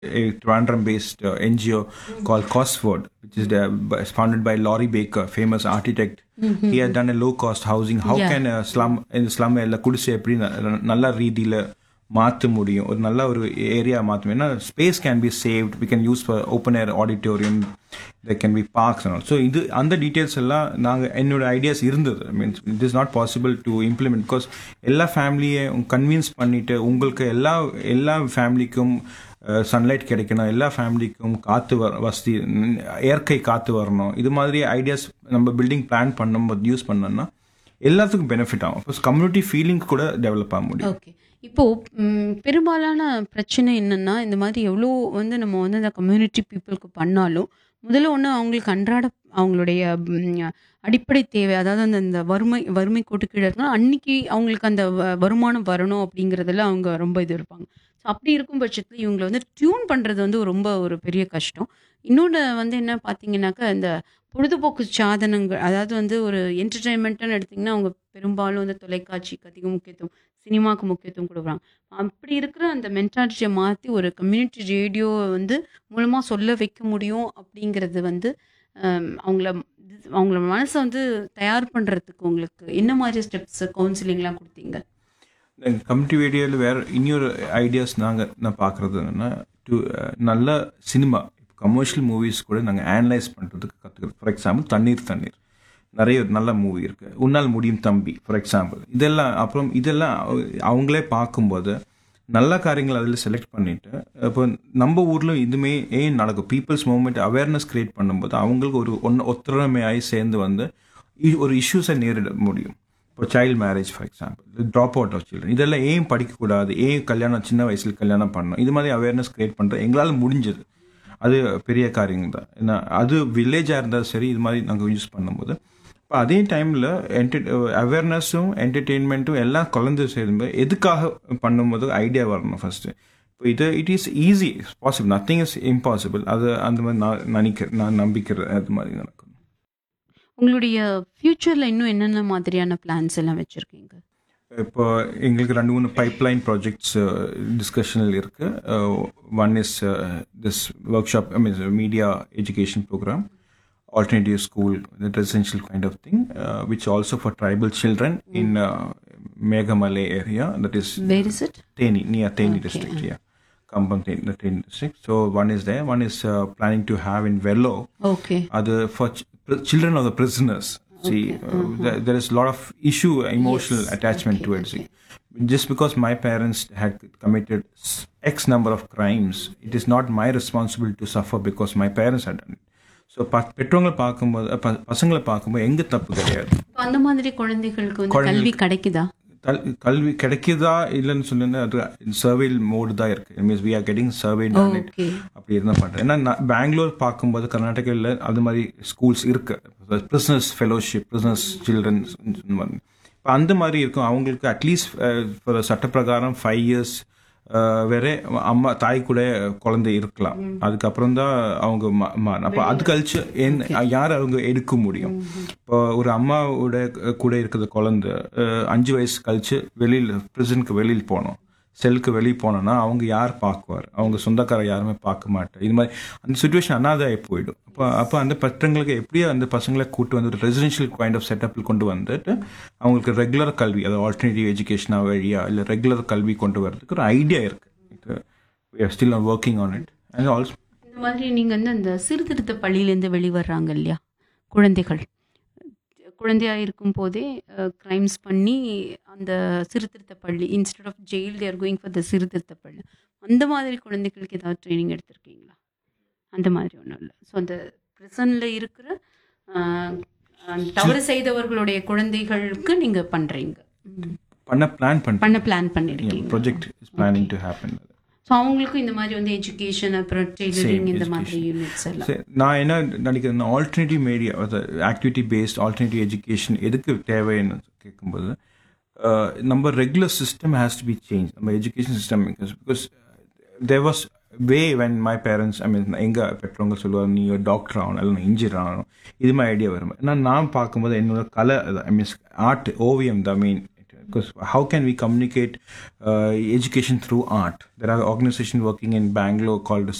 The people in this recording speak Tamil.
a Trivandrum based uh, NGO called Cosford, which is the, founded by Laurie Baker, famous architect. He has done a low cost housing. How Yeah. can a slum in the slum எல்லாம் குடிசை எப்படி ந- நல்ல ரீதியில மாற்ற முடியும் ஒரு நல்ல ஒரு ஏரியா மாற்ற ஏன்னா space can be saved we can use for open air auditorium there can be parks so இது அந்த டீட்டெயில்ஸ் எல்லாம் நாங்கள் என்னோட ஐடியாஸ் இருந்தது means it is not possible to implement because எல்லா ஃபேமிலியை கன்வின்ஸ் பண்ணிட்டு உங்களுக்கு எல்லா எல்லா ஃபேமிலிக்கும் சன்லைட் கிடைக்கணும் எல்லா ஃபேமிலிக்கும் காற்று வ வசதி ம், இயற்கை காற்று வரணும் இது மாதிரி ஐடியாஸ் நம்ம பில்டிங் பிளான் பண்ணும்போது யூஸ் பண்ணோம்னா எல்லாத்துக்கும் பெனிஃபிட் ஆகும் கம்யூனிட்டி ஃபீலிங் கூட டெவலப் ஆக முடியும் ஓகே இப்போ ம், பெரும்பாலான பிரச்சனை என்னன்னா இந்த மாதிரி எவ்வளோ வந்து நம்ம வந்து அந்த கம்யூனிட்டி பீப்புளுக்கு பண்ணாலும் முதல்ல ஒன்று அவங்களுக்கு அன்றாட அவங்களுடைய ம், அடிப்படை தேவை அதாவது அந்த இந்த வறுமை வறுமை கோட்டு கீழே இருக்குன்னா அன்னைக்கு அவங்களுக்கு அந்த வ- வருமானம் வரணும் அப்படிங்கிறதுல அவங்க ரொம்ப இது இருப்பாங்க ஸோ அப்படி இருக்கும் பட்சத்தில் இவங்களை வந்து டியூன் பண்ணுறது வந்து ரொம்ப ஒரு பெரிய கஷ்டம் இன்னொன்று வந்து என்ன பார்த்தீங்கன்னாக்கா இந்த பொழுதுபோக்கு சாதனங்கள் அதாவது வந்து ஒரு என்டர்டெயின்மெண்ட்டுன்னு எடுத்திங்கன்னா அவங்க பெரும்பாலும் வந்து தொலைக்காட்சிக்கு அதிக முக்கியத்துவம் சினிமாவுக்கு முக்கியத்துவம் கொடுக்குறாங்க அப்படி இருக்கிற அந்த மென்டாலிட்டியை மாற்றி ஒரு கம்யூனிட்டி ரேடியோவை வந்து மூலமாக சொல்ல வைக்க முடியும் அப்படிங்கிறது வந்து ஹம், அவங்கள அவங்கள மனசை வந்து தயார் பண்ணுறதுக்கு உங்களுக்கு என்ன மாதிரி ஸ்டெப்ஸ் கவுன்சிலிங்லாம் கொடுத்தீங்க கம்யூனிட்டி ஏரியாவில் வேற இன்னொரு ஐடியாஸ் நாங்கள் நான் பார்க்குறது என்னன்னா டு நல்ல சினிமா கமர்ஷியல் மூவிஸ் கூட நாங்கள் அனலைஸ் பண்ணுறதுக்கு கற்றுக்கிறோம் ஃபார் எக்ஸாம்பிள் தண்ணீர் தண்ணீர் நிறைய நல்ல மூவி இருக்கு உன்னால் முடியும் தம்பி ஃபார் எக்ஸாம்பிள் இதெல்லாம் அப்புறம் இதெல்லாம் அவ- அவங்களே பார்க்கும்போது நல்ல காரியங்கள் அதில் செலக்ட் பண்ணிட்டு இப்போ நம்ம ஊர்ல இதுமே ஏன் நடக்கும் பீப்புள்ஸ் மூவ்மெண்ட் அவேர்னஸ் கிரியேட் பண்ணும்போது அவங்களுக்கு ஒரு ஒன்று ஒத்துழைமையாய் சேர்ந்து வந்து இ- ஒரு இஷ்யூஸை நேரிட முடியும் இப்போ child marriage for example drop out of children இதெல்லாம் ஏன் படிக்கக்கூடாது ஏன் கல்யாணம் சின்ன வயசுல கல்யாணம் பண்ணணும் இது மாதிரி அவேர்னஸ் கிரியேட் பண்ணுறது எங்களால் முடிஞ்சது அது பெரிய காரியங்கள் தான் ஏன்னா அது வில்லேஜாக இருந்தாலும் சரி இது மாதிரி நாங்கள் யூஸ் பண்ணும்போது இப்போ அதே டைமில் என்டர் அவேர்னஸும் என்டர்டெயின்மெண்ட்டும் எல்லாம் கலந்து சேரும்போது எதுக்காக பண்ணும்போது ஐடியா வரணும் ஃபர்ஸ்ட்டு இப்போ இது it is easy possible nothing is impossible அது அந்த மாதிரி நான் நினைக்கிற நான் நம்பிக்கிற அது மாதிரி நடக்கும் உங்களுடைய ஃப்யூச்சரில் இன்னும் என்னென்ன மாதிரியான பிளான்ஸ் எல்லாம் வச்சுருக்கீங்க இப்போ எங்களுக்கு ரெண்டு மூணு பைப்லைன் ப்ராஜெக்ட்ஸ் டிஸ்கஷனில் இருக்கு one is this workshop I mean media education programme alternative school, the residential kind of thing, uh, which also for tribal children in uh, Meghamalay area, that is where is it Teni, near Teni Okay, district, yeah. Kampam, Teni, the Teni district. So one is there, one is uh, planning to have in Velo, okay other for ch- pr- children of the prisoners. See, uh, there, there is a lot of issue, emotional Yes, attachment okay, to it. okay. See, just because my parents had committed s- X number of crimes, it is not my responsibility to suffer because my parents had done it. So ப பெற்றவங்களை பார்க்கும்போது ப- பசங்களை பார்க்கும்போது எங்க தப்பு கிடையாது அந்த மாதிரி குழந்தைகளுக்கு வந்து கல்வி கிடைக்குதா கல்- கல்வி கிடைக்குதா இல்லைன்னு சொல்லுங்க அது சர்வேல் மோடு தான் இருக்கு means we are getting survey okay அப்படி இருந்தால் பண்ணுறேன் ஏன்னா நான் பெங்களூர் பார்க்கும்போது கர்நாடகாவில் அது மாதிரி ஸ்கூல்ஸ் இருக்கு பிரிசனஸ் ஃபெலோஷிப் பிரிசனஸ் சில்ட்ரன்ஸ் இப்போ அந்த மாதிரி இருக்கும் அவங்களுக்கு அட்லீஸ்ட் ஃபார் சட்டப்பிரகாரம் ஃபைவ் இயர்ஸ் வேற அம்மா தாய் கூட குழந்தை இருக்கலாம் அதுக்கப்புறம் தான் அவங்க ம- ம- அப்போ அது கழிச்சு என்ன யார் அவங்க எடுக்க முடியும் இப்போ ஒரு அம்மாவோட கூட இருக்கிற குழந்தை அஹ், அஞ்சு வயசு கழிச்சு வெளியில் பிரிசனுக்கு வெளியில் போகணும் செல்லுக்கு வெளியே போனோன்னா அவங்க யார் பார்க்குவார் அவங்க சொந்தக்காரர் யாருமே பார்க்க மாட்டார் இது மாதிரி அந்த சுச்சுவேஷன் அனாதாகி போயிடும் அப்போ அப்போ அந்த பசங்களுக்கு எப்படியோ அந்த பசங்களை கூட்டு வந்து ஒரு ரெசிடென்ஷியல் கைண்ட் ஆஃப் செட்டப்பில் கொண்டு வந்துட்டு அவங்களுக்கு ரெகுலர் கல்வி அதாவது ஆல்டர்னேட்டிவ் எஜுகேஷனாக வழியா இல்லை ரெகுலர் கல்வி கொண்டு வரதுக்கு ஒரு ஐடியா இருக்குது still working on it and also இந்த மாதிரி நீங்க வந்து அந்த சீர்திருத்த பள்ளியிலேருந்து வெளிவர்றாங்க இல்லையா குழந்தைகள் குழந்தையா இருக்கும் போதே கிரைம்ஸ் பண்ணி அந்த சீர்திருத்த பள்ளி instead of jail they're going for the சீர்திருத்த பள்ளி அந்த மாதிரி குழந்தைகளுக்கு ஏதாவது ட்ரைனிங் எடுத்திருக்கீங்களா அந்த மாதிரி ஒன்றும் இல்லை ஸோ அந்த ப்ரிசனில் இருக்கிற அஹ், அஹ், தவறு செய்தவர்களுடைய குழந்தைகளுக்கு நீங்க பண்றீங்க ம். பண்ண பிளான் பண்ண பண்ண பிளான் பண்ணிருக்கீங்க project is planning to happen so அவங்களுக்கும் இந்த மாதிரி வந்து எஜுகேஷன் அப்புறம் டெய்லரிங் இந்த மாதிரி யூனிட்ஸ் எல்லாம் சரி, நான் என்ன நினைக்கிறேன் alternative media activity based alternative education எதுக்கு தேவைன்னு கேட்கும்போது அஹ், நம்ம regular system has to be change நம்ம education system because there was way when my parents I mean எங்கள் பெற்றவங்க சொல்லுவாங்க நீ டாக்டர் ஆகணும் இல்லை இன்ஜினியர் ஆகணும் இது மாதிரி ஐடியா வரும் ஏன்னா நான் பார்க்கும்போது என்னோட கலை ஐ மீன்ஸ் ஆர்ட் ஓவியம் தான் main because how can we communicate uh, education through art there are organizations working in bangalore called